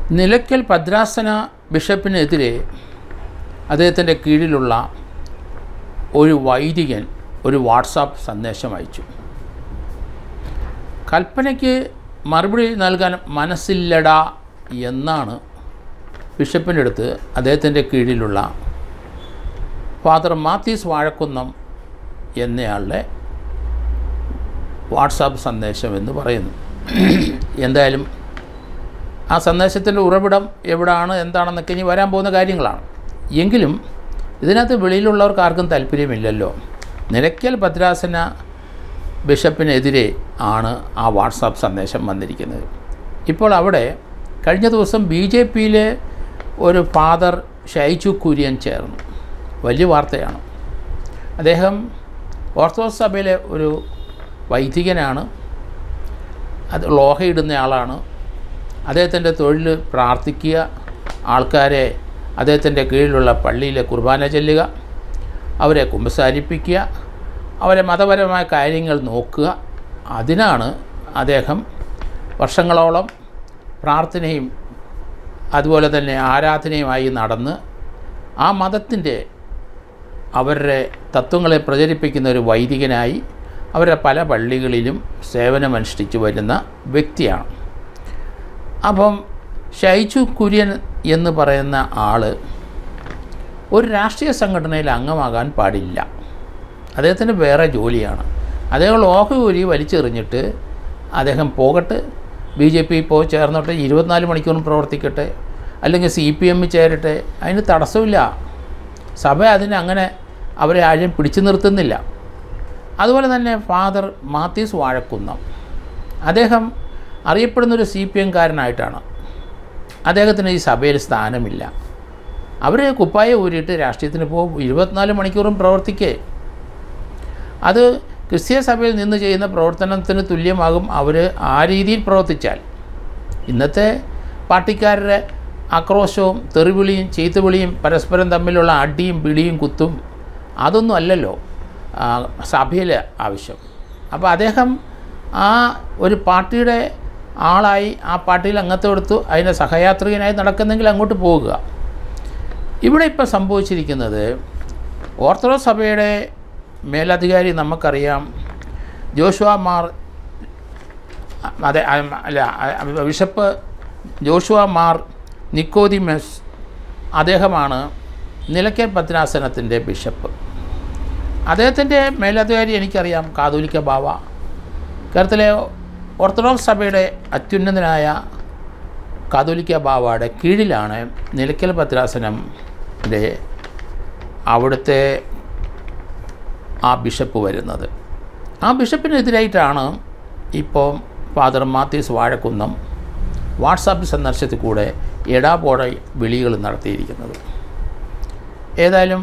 നിലയ്ക്കൽ ഭദ്രാസന ബിഷപ്പിനെതിരെ അദ്ദേഹത്തിൻ്റെ കീഴിലുള്ള ഒരു വൈദികൻ ഒരു വാട്സാപ്പ് സന്ദേശം അയച്ചു കൽപ്പനയ്ക്ക് മറുപടി നൽകാൻ മനസ്സില്ലടാ എന്നാണ് ബിഷപ്പിൻ്റെ അടുത്ത് അദ്ദേഹത്തിൻ്റെ കീഴിലുള്ള ഫാദർ മാത്യൂസ് വാഴക്കുന്നം എന്നയാളുടെ വാട്സാപ്പ് സന്ദേശം എന്ന് പറയുന്നു എന്തായാലും ആ സന്ദേശത്തിൻ്റെ ഉറവിടം എവിടാണ് എന്താണെന്നൊക്കെ ഇനി വരാൻ പോകുന്ന കാര്യങ്ങളാണ് എങ്കിലും ഇതിനകത്ത് വെളിയിലുള്ളവർക്ക് ആർക്കും താല്പര്യമില്ലല്ലോ നിലയ്ക്കൽ ഭദ്രാസന ബിഷപ്പിനെതിരെ ആണ് ആ വാട്സാപ്പ് സന്ദേശം വന്നിരിക്കുന്നത് ഇപ്പോൾ അവിടെ കഴിഞ്ഞ ദിവസം ബി ജെ പിയിലെ ഒരു ഫാദർ ഷൈജു കുര്യൻ ചേർന്നു വലിയ വാർത്തയാണ് അദ്ദേഹം ഓർത്തഡോക്സ് സഭയിലെ ഒരു വൈദികനാണ് അത് ലോഹയിടുന്ന ആളാണ് അദ്ദേഹത്തിൻ്റെ തൊഴിൽ പ്രാർത്ഥിക്കുക ആൾക്കാരെ അദ്ദേഹത്തിൻ്റെ കീഴിലുള്ള പള്ളിയിലെ കുർബാന ചെല്ലുക അവരെ കുമ്പസാരിപ്പിക്കുക അവരെ മതപരമായ കാര്യങ്ങൾ നോക്കുക അതിനാണ് അദ്ദേഹം വർഷങ്ങളോളം പ്രാർത്ഥനയും അതുപോലെ തന്നെ ആരാധനയുമായി നടന്ന് ആ മതത്തിൻ്റെ അവരുടെ തത്വങ്ങളെ പ്രചരിപ്പിക്കുന്ന ഒരു വൈദികനായി അവരുടെ പല പള്ളികളിലും സേവനമനുഷ്ഠിച്ചു വരുന്ന വ്യക്തിയാണ് അപ്പം ഷൈജു കുര്യൻ എന്ന് പറയുന്ന ആൾ ഒരു രാഷ്ട്രീയ സംഘടനയിൽ അംഗമാകാൻ പാടില്ല അദ്ദേഹത്തിന് വേറെ ജോലിയാണ് അദ്ദേഹം ലോഹകൂരി വലിച്ചെറിഞ്ഞിട്ട് അദ്ദേഹം പോകട്ടെ ബി ജെ പി പോയി ചേർന്നോട്ടെ ഇരുപത്തിനാല് മണിക്കൂറും പ്രവർത്തിക്കട്ടെ അല്ലെങ്കിൽ സി പി എമ്മിൽ ചേരട്ടെ അതിന് തടസ്സമില്ല സഭ അതിന് അങ്ങനെ അവരെ ആരും പിടിച്ചു നിർത്തുന്നില്ല അതുപോലെ തന്നെ ഫാദർ മാത്യൂസ് വാഴക്കുന്നം അദ്ദേഹം അറിയപ്പെടുന്നൊരു സി പി എംകാരനായിട്ടാണ് അദ്ദേഹത്തിന് ഈ സഭയിൽ സ്ഥാനമില്ല അവർ കുപ്പായ ഊരിയിട്ട് രാഷ്ട്രീയത്തിന് പോകും ഇരുപത്തിനാല് മണിക്കൂറും പ്രവർത്തിക്കേ അത് ക്രിസ്തീയ സഭയിൽ നിന്ന് ചെയ്യുന്ന പ്രവർത്തനത്തിന് തുല്യമാകും അവർ ആ രീതിയിൽ പ്രവർത്തിച്ചാൽ ഇന്നത്തെ പാർട്ടിക്കാരുടെ ആക്രോശവും തെറിവിളിയും ചീത്തവിളിയും പരസ്പരം തമ്മിലുള്ള അടിയും പിടിയും കുത്തും അതൊന്നും അല്ലല്ലോ ആ, സഭയിലെ ആവശ്യം അപ്പോൾ അദ്ദേഹം ആ ഒരു പാർട്ടിയുടെ ആളായി ആ പാർട്ടിയിൽ അംഗത്വം എടുത്തു അതിൻ്റെ സഹയാത്രികനായി നടക്കുന്നെങ്കിൽ അങ്ങോട്ട് പോകുക ഇവിടെ ഇപ്പോൾ സംഭവിച്ചിരിക്കുന്നത് ഓർത്തഡോക്സ് സഭയുടെ മേലധികാരി നമുക്കറിയാം ജോഷുവ മാർ അതെ അ- അല്ല അ- ബിഷപ്പ് ജോഷുവ മാർ നിക്കോദിമസ് അദ്ദേഹമാണ് നിലയ്ക്കൽ ഭദ്രാസനത്തിൻ്റെ ബിഷപ്പ് അദ്ദേഹത്തിൻ്റെ മേലധികാരി എനിക്കറിയാം കാതോലിക്ക ബാവ കേരളത്തിലെ ഓർത്തഡോക്സ് സഭയുടെ അത്യുന്നതനായ കാതോലിക്ക ബാവയുടെ കീഴിലാണ് നിലയ്ക്കൽ ഭദ്രാസനത്തിൻ്റെ അവിടുത്തെ ആ ബിഷപ്പ് വരുന്നത് ആ ബിഷപ്പിനെതിരായിട്ടാണ് ഇപ്പോൾ ഫാദർ മാത്യൂസ് വാഴക്കുന്നം വാട്സാപ്പ് സന്ദർശനത്തിൽ കൂടെ എടാപോടെ വിളികൾ നടത്തിയിരിക്കുന്നത് ഏതായാലും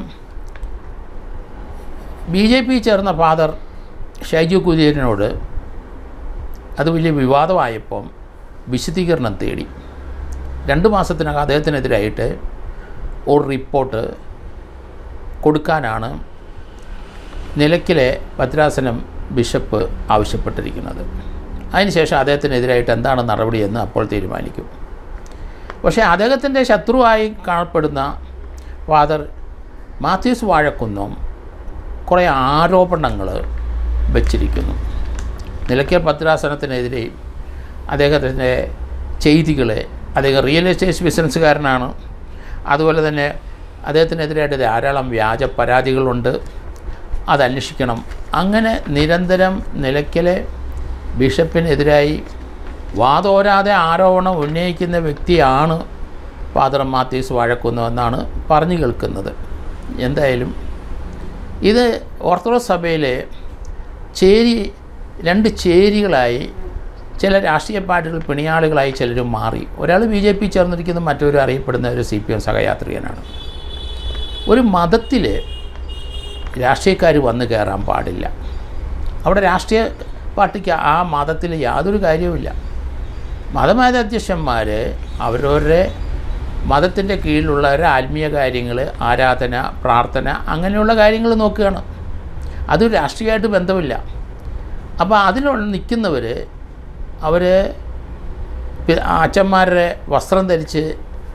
ബി ജെ പി ചേർന്ന ഫാദർ ഷൈജു കുര്യനോട് അത് വലിയ വിവാദമായപ്പം വിശദീകരണം തേടി രണ്ട് മാസത്തിനകം അദ്ദേഹത്തിനെതിരായിട്ട് ഒരു റിപ്പോർട്ട് കൊടുക്കാനാണ് നിലയ്ക്കലെ ഭദ്രാസനം ബിഷപ്പ് ആവശ്യപ്പെട്ടിരിക്കുന്നത് അതിനുശേഷം അദ്ദേഹത്തിനെതിരായിട്ട് എന്താണ് നടപടിയെന്ന് അപ്പോൾ തീരുമാനിക്കും പക്ഷേ അദ്ദേഹത്തിൻ്റെ ശത്രുവായി കാണപ്പെടുന്ന ഫാദർ മാത്യൂസ് വാഴക്കുന്നം കുറേ ആരോപണങ്ങൾ വച്ചിരിക്കുന്നു നിലയ്ക്കൽ ഭദ്രാസനത്തിനെതിരെ അദ്ദേഹത്തിൻ്റെ ചെയ്തികളെ അദ്ദേഹം റിയൽ എസ്റ്റേറ്റ് ബിസിനസ്സുകാരനാണ് അതുപോലെ തന്നെ അദ്ദേഹത്തിനെതിരായിട്ട് ധാരാളം വ്യാജ പരാതികളുണ്ട് അത് അന്വേഷിക്കണം അങ്ങനെ നിരന്തരം നിലയ്ക്കലെ ബിഷപ്പിനെതിരായി വാതോരാതെ ആരോപണം ഉന്നയിക്കുന്ന വ്യക്തിയാണ് ഫാദർ മാത്യൂസ് വഴക്കുന്നതെന്നാണ് പറഞ്ഞു കേൾക്കുന്നത് എന്തായാലും ഇത് ഓർത്തഡോക്സ് സഭയിലെ ചേരി രണ്ട് ചേരികളായി ചില രാഷ്ട്രീയ പാർട്ടികൾ പിണിയാളുകളായി ചിലർ മാറി ഒരാൾ ബി ജെ പി ചേർന്നിരിക്കുന്ന മറ്റൊരു അറിയപ്പെടുന്ന ഒരു സി പി എം സഹയാത്രികനാണ് ഒരു മതത്തിൽ രാഷ്ട്രീയക്കാർ വന്ന് കയറാൻ പാടില്ല അവിടെ രാഷ്ട്രീയ പാർട്ടിക്ക് ആ മതത്തിൽ യാതൊരു കാര്യവുമില്ല മതമേധാധ്യക്ഷന്മാർ അവരവരുടെ മതത്തിൻ്റെ കീഴിലുള്ളവരുടെ ആത്മീയ കാര്യങ്ങൾ ആരാധന പ്രാർത്ഥന അങ്ങനെയുള്ള കാര്യങ്ങൾ നോക്കുകയാണ് അത് രാഷ്ട്രീയമായിട്ട് ബന്ധമില്ല അപ്പോൾ അതിലുള്ള നിൽക്കുന്നവർ അവർ പി- ആ അച്ഛന്മാരുടെ വസ്ത്രം ധരിച്ച്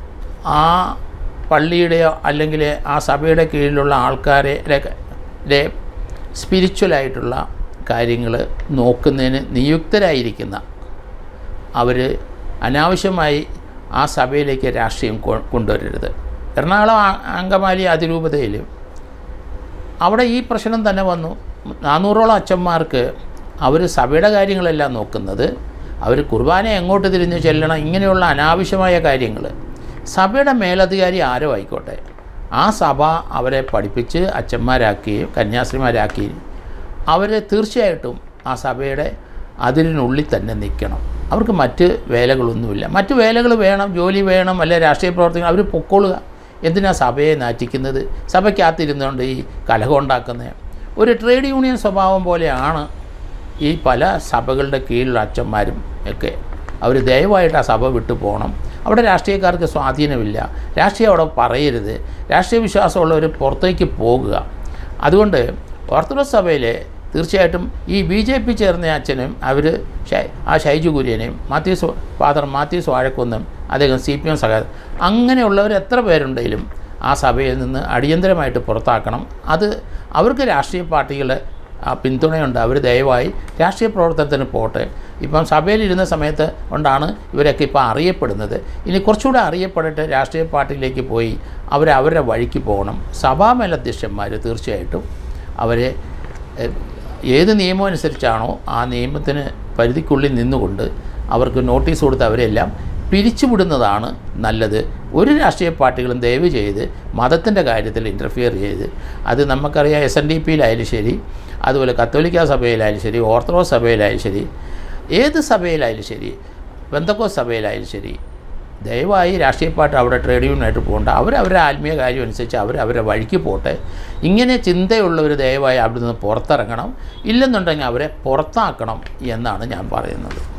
ആ പള്ളിയുടെയോ അല്ലെങ്കിൽ ആ സഭയുടെ കീഴിലുള്ള ആൾക്കാരെ രെ സ്പിരിച്വലായിട്ടുള്ള കാര്യങ്ങൾ നോക്കുന്നതിന് നിയുക്തരായിരിക്കുന്ന അവർ അനാവശ്യമായി ആ സഭയിലേക്ക് രാഷ്ട്രീയം കൊ- കൊണ്ടുവരരുത് എറണാകുളം ആ- അങ്കമാലി അതിരൂപതയിൽ അവിടെ ഈ പ്രശ്നം തന്നെ വന്നു നാനൂറോളം അച്ഛന്മാർക്ക് അവർ സഭയുടെ കാര്യങ്ങളെല്ലാം നോക്കുന്നത് അവർ കുർബാന എങ്ങോട്ട് തിരിഞ്ഞ് ചെല്ലണം ഇങ്ങനെയുള്ള അനാവശ്യമായ കാര്യങ്ങൾ സഭയുടെ മേലധികാരി ആരോ ആയിക്കോട്ടെ ആ സഭ അവരെ പഠിപ്പിച്ച് അച്ഛന്മാരാക്കുകയും കന്യാസ്ത്രീമാരാക്കുകയും അവർ തീർച്ചയായിട്ടും ആ സഭയുടെ അതിരിനുള്ളിൽ തന്നെ നിൽക്കണം അവർക്ക് മറ്റ് വേലകളൊന്നുമില്ല മറ്റ് വേലകൾ വേണം ജോലി വേണം അല്ലെ രാഷ്ട്രീയ പ്രവർത്തനം അവർ പൊക്കോളുക എന്തിനാ സഭയെ നാറ്റിക്കുന്നത് സഭയ്ക്കകത്തിരുന്നുകൊണ്ട് ഈ കലഹം ഉണ്ടാക്കുന്നത് ഒരു ട്രേഡ് യൂണിയൻ സ്വഭാവം പോലെയാണ് ഈ പല സഭകളുടെ കീഴിലുള്ള അച്ഛന്മാരും ഒക്കെ അവർ ദയവായിട്ട് ആ സഭ വിട്ടു പോകണം അവിടെ രാഷ്ട്രീയക്കാർക്ക് സ്വാധീനമില്ല രാഷ്ട്രീയം അവിടെ പറയരുത് രാഷ്ട്രീയ വിശ്വാസമുള്ളവർ പുറത്തേക്ക് പോകുക അതുകൊണ്ട് ഓർത്തഡോക്സ് സഭയിൽ തീർച്ചയായിട്ടും ഈ ബി ജെ പി ചേർന്ന അച്ഛനും അവർ ആ ഷൈജു കുര്യനെയും മാത്യൂസ് ഫാദർ മാത്യൂസ് വാഴക്കുന്നും അദ്ദേഹം സി പി എം സഹ അങ്ങനെയുള്ളവർ എത്ര പേരുണ്ടെങ്കിലും ആ സഭയിൽ നിന്ന് അടിയന്തരമായിട്ട് പുറത്താക്കണം അത് അവർക്ക് രാഷ്ട്രീയ പാർട്ടികളുടെ ആ പിന്തുണയുണ്ട് അവർ ദയവായി രാഷ്ട്രീയ പ്രവർത്തനത്തിന് പോട്ടെ ഇപ്പം സഭയിലിരുന്ന സമയത്ത് കൊണ്ടാണ് ഇവരൊക്കെ ഇപ്പോൾ അറിയപ്പെടുന്നത് ഇനി കുറച്ചുകൂടെ അറിയപ്പെടട്ടെ രാഷ്ട്രീയ പാർട്ടിയിലേക്ക് പോയി അവർ അവരുടെ വഴിക്ക് പോകണം സഭാ മേലധ്യക്ഷന്മാർ തീർച്ചയായിട്ടും അവരെ എഹ്, ഏത് നിയമം അനുസരിച്ചാണോ ആ നിയമത്തിന് പരിധിക്കുള്ളിൽ നിന്നുകൊണ്ട് അവർക്ക് നോട്ടീസ് കൊടുത്ത് അവരെല്ലാം പിരിച്ചുവിടുന്നതാണ് നല്ലത് ഒരു രാഷ്ട്രീയ പാർട്ടികളും ദയവ് ചെയ്ത് മതത്തിൻ്റെ കാര്യത്തിൽ ഇൻ്റർഫിയർ ചെയ്ത് അത് നമുക്കറിയാം എസ് എൻ ഡി പിയിലായാലും ശരി അതുപോലെ കത്തോലിക്ക സഭയിലായാലും ശരി ഓർത്തഡോക്സ് സഭയിലായാലും ശരി ഏത് സഭയിലായാലും ശരി ബന്ധക്കോ സഭയിലായാലും ശരി ദയവായി രാഷ്ട്രീയ പാർട്ടി അവിടെ ട്രേഡ് യൂണിയനായിട്ട് പോകണ്ട അവർ അവരുടെ ആത്മീയ കാര്യം അനുസരിച്ച് അവർ അവരുടെ വഴിക്ക് പോട്ടെ ഇങ്ങനെ ചിന്തയുള്ളവർ ദയവായി അവിടെ നിന്ന് പുറത്തിറങ്ങണം ഇല്ലെന്നുണ്ടെങ്കിൽ അവരെ പുറത്താക്കണം എന്നാണ് ഞാൻ പറയുന്നത്